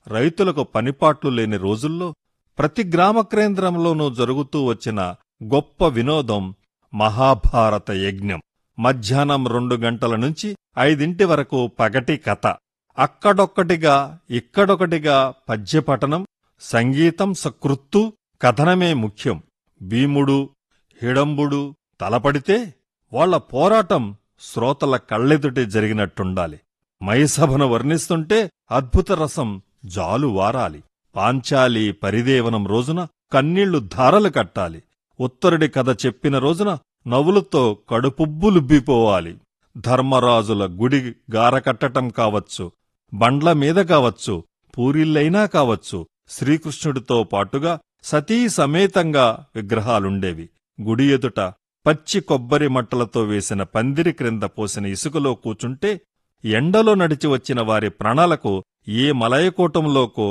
రైతులకు పనిపాట్లు లేని రోజుల్లో ప్రతి గ్రామ కేంద్రంలోనూ జరుగుతూ వచ్చిన గొప్ప వినోదం మహాభారత యజ్ఞం మధ్యాహ్నం రెండు గంటల నుంచి ఐదింటి వరకు పగటి కథ అక్కడొక్కటిగా ఇక్కడొకటిగా పద్యపఠనం సంగీతం సకృత్తు కథనమే ముఖ్యం భీముడు హిడంబుడు తలపడితే వాళ్ళ పోరాటం శ్రోతల కళ్ళెదుటి జరిగినట్టుండాలి మైసభను వర్ణిస్తుంటే అద్భుత రసం జాలు వారాలి పాంచాలి పరిదేవనం రోజున కన్నీళ్లు ధారలు కట్టాలి ఉత్తరుడి కథ చెప్పిన రోజున నవ్వులతో కడుపుబ్బులుబ్బిపోవాలి ధర్మరాజుల గుడి గారకట్టటం కావచ్చు బండ్ల మీద కావచ్చు పూరిల్లైనా కావచ్చు శ్రీకృష్ణుడితో పాటుగా సతీ సమేతంగా విగ్రహాలుండేవి గుడి ఎదుట పచ్చి కొబ్బరి మట్టలతో వేసిన పందిరి క్రింద పోసిన ఇసుకలో కూచుంటే ఎండలో నడిచి వచ్చిన వారి ప్రాణాలకు ఏ మలయకూటంలోకో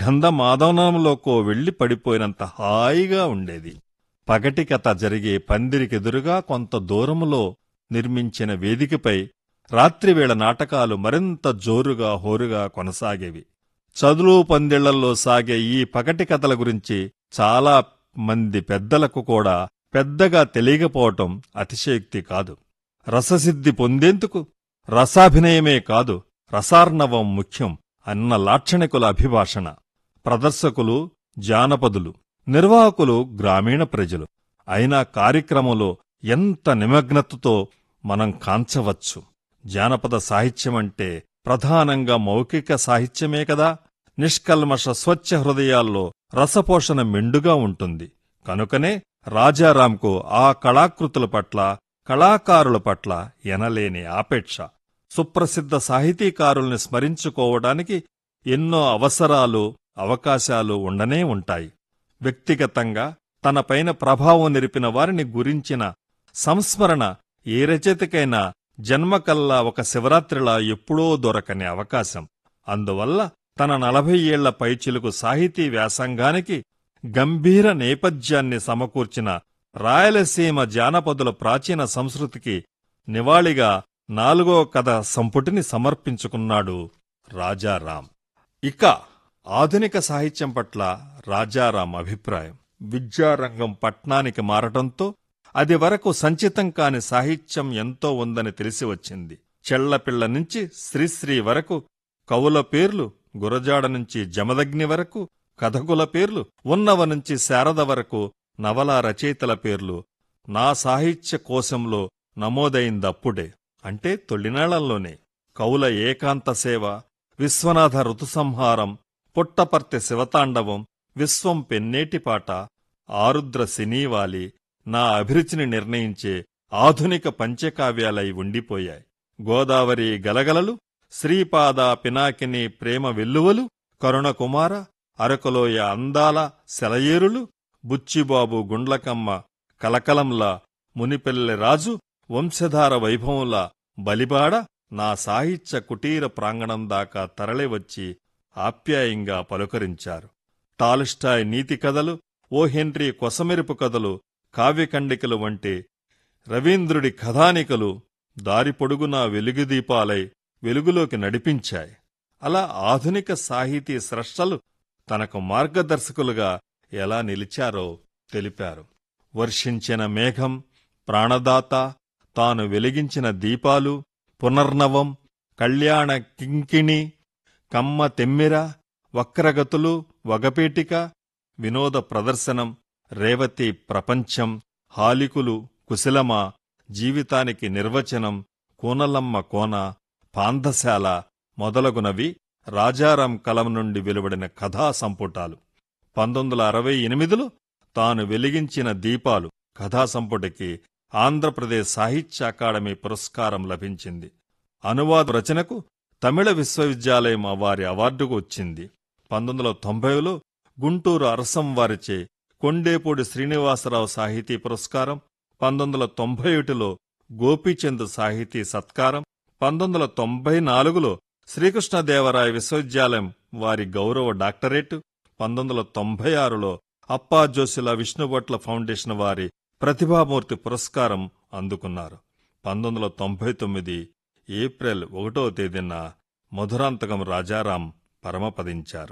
గంధమాదనంలోకో వెళ్లి పడిపోయినంత హాయిగా ఉండేది పగటి కథ జరిగే పందిరికెదురుగా కొంత దూరములో నిర్మించిన వేదికపై రాత్రివేళ నాటకాలు మరింత జోరుగా హోరుగా కొనసాగేవి చదువు పందిళ్లలో సాగే ఈ పగటి కథల గురించి చాలా మంది పెద్దలకు కూడా పెద్దగా తెలియకపోవటం అతిశయోక్తి కాదు రససిద్ధి పొందేందుకు రసాభినయమే కాదు రసార్ణవం ముఖ్యం అన్న లాక్షణికుల అభిభాషణ ప్రదర్శకులు జానపదులు నిర్వాహకులు గ్రామీణ ప్రజలు అయినా కార్యక్రమంలో ఎంత నిమగ్నతతో మనం కాంచవచ్చు జానపద సాహిత్యమంటే ప్రధానంగా మౌఖిక సాహిత్యమే కదా నిష్కల్మష స్వచ్ఛ హృదయాల్లో రసపోషణ మెండుగా ఉంటుంది కనుకనే రాజారాంకు ఆ కళాకృతుల పట్ల కళాకారుల పట్ల ఎనలేని ఆపేక్ష సుప్రసిద్ధ సాహితీకారుల్ని స్మరించుకోవడానికి ఎన్నో అవసరాలు అవకాశాలు ఉండనే ఉంటాయి వ్యక్తిగతంగా తనపైన ప్రభావం నిరిపిన వారిని గురించిన సంస్మరణ ఏ రచయితకైనా జన్మకల్లా ఒక శివరాత్రిలా ఎప్పుడో దొరకని అవకాశం అందువల్ల తన నలభై ఏళ్ల పైచిలుకు సాహితీ వ్యాసంగానికి గంభీర నేపథ్యాన్ని సమకూర్చిన రాయలసీమ జానపదుల ప్రాచీన సంస్కృతికి నివాళిగా నాలుగో కథ సంపుటిని సమర్పించుకున్నాడు రాజారాం ఇక ఆధునిక సాహిత్యం పట్ల రాజారాం అభిప్రాయం విద్యారంగం పట్నానికి మారటంతో అది వరకు సంచితం కాని సాహిత్యం ఎంతో ఉందని తెలిసి వచ్చింది చెళ్లపిళ్ల నుంచి శ్రీశ్రీ వరకు కవుల పేర్లు గురజాడ నుంచి జమదగ్ని వరకు కథకుల పేర్లు ఉన్నవ నుంచి శారద వరకు నవలా రచయితల పేర్లు నా సాహిత్య కోశంలో నమోదైందప్పుడే అంటే తొలినాళ్లలోనే కవుల ఏకాంత సేవ విశ్వనాథ ఋతుసంహారం పుట్టపర్తి శివతాండవం విశ్వం పెన్నేటిపాట ఆరుద్ర సినీవాలి నా అభిరుచిని నిర్ణయించే ఆధునిక పంచకావ్యాలై ఉండిపోయాయి గోదావరి గలగలలు శ్రీపాద పినాకిని ప్రేమ వెల్లువలు కరుణకుమార అరకలోయ అందాల సెలయేరులు బుచ్చిబాబు గుండ్లకమ్మ కలకలంలా మునిపెల్లె రాజు వంశధార వైభవంలా బలిబాడ నా సాహిత్య కుటీర ప్రాంగణం దాకా తరలివచ్చి ఆప్యాయంగా పలుకరించారు టాల్స్టాయ్ నీతి కథలు ఓ హెన్రీ కొసమెరుపు కథలు కావ్యకండికలు వంటి రవీంద్రుడి కథానికలు దారి పొడుగునా వెలుగుదీపాలై వెలుగులోకి నడిపించాయి అలా ఆధునిక సాహితీ స్రష్టలు తనకు మార్గదర్శకులుగా ఎలా నిలిచారో తెలిపారు వర్షించిన మేఘం ప్రాణదాత తాను వెలిగించిన దీపాలు పునర్నవం కళ్యాణ కింకిణి కమ్మ తెమ్మిర వక్రగతులు వగపేటిక వినోద ప్రదర్శనం రేవతి ప్రపంచం హాలికులు కుశలమా జీవితానికి నిర్వచనం కూనలమ్మ కోన పాంధశాల మొదలగునవి రాజారాం కలం నుండి వెలువడిన కథా సంపుటాలు పంతొమ్మిది అరవై ఎనిమిదిలో తాను వెలిగించిన దీపాలు కథా సంపుటికి ఆంధ్రప్రదేశ్ సాహిత్య అకాడమీ పురస్కారం లభించింది అనువాద రచనకు తమిళ విశ్వవిద్యాలయం వారి అవార్డుకు వచ్చింది పంతొమ్మిది వందల తొంభైలో గుంటూరు అరసం వారిచే కొండేపూడి శ్రీనివాసరావు సాహితీ పురస్కారం పంతొమ్మిది వందల తొంభై ఒకటిలో గోపీచంద్ సాహితీ సత్కారం పంతొమ్మిది వందల తొంభై నాలుగులో శ్రీకృష్ణదేవరాయ విశ్వవిద్యాలయం వారి గౌరవ డాక్టరేట్ పంతొమ్మిది వందల తొంభై ఆరులో అప్పా జోసిల విష్ణుభట్ల ఫౌండేషన్ వారి ప్రతిభామూర్తి పురస్కారం అందుకున్నారు పంతొమ్మిది వందల తొంభై తొమ్మిది ఏప్రిల్ ఒకటో తేదీన మధురాంతకం రాజారాం పరమపదించారు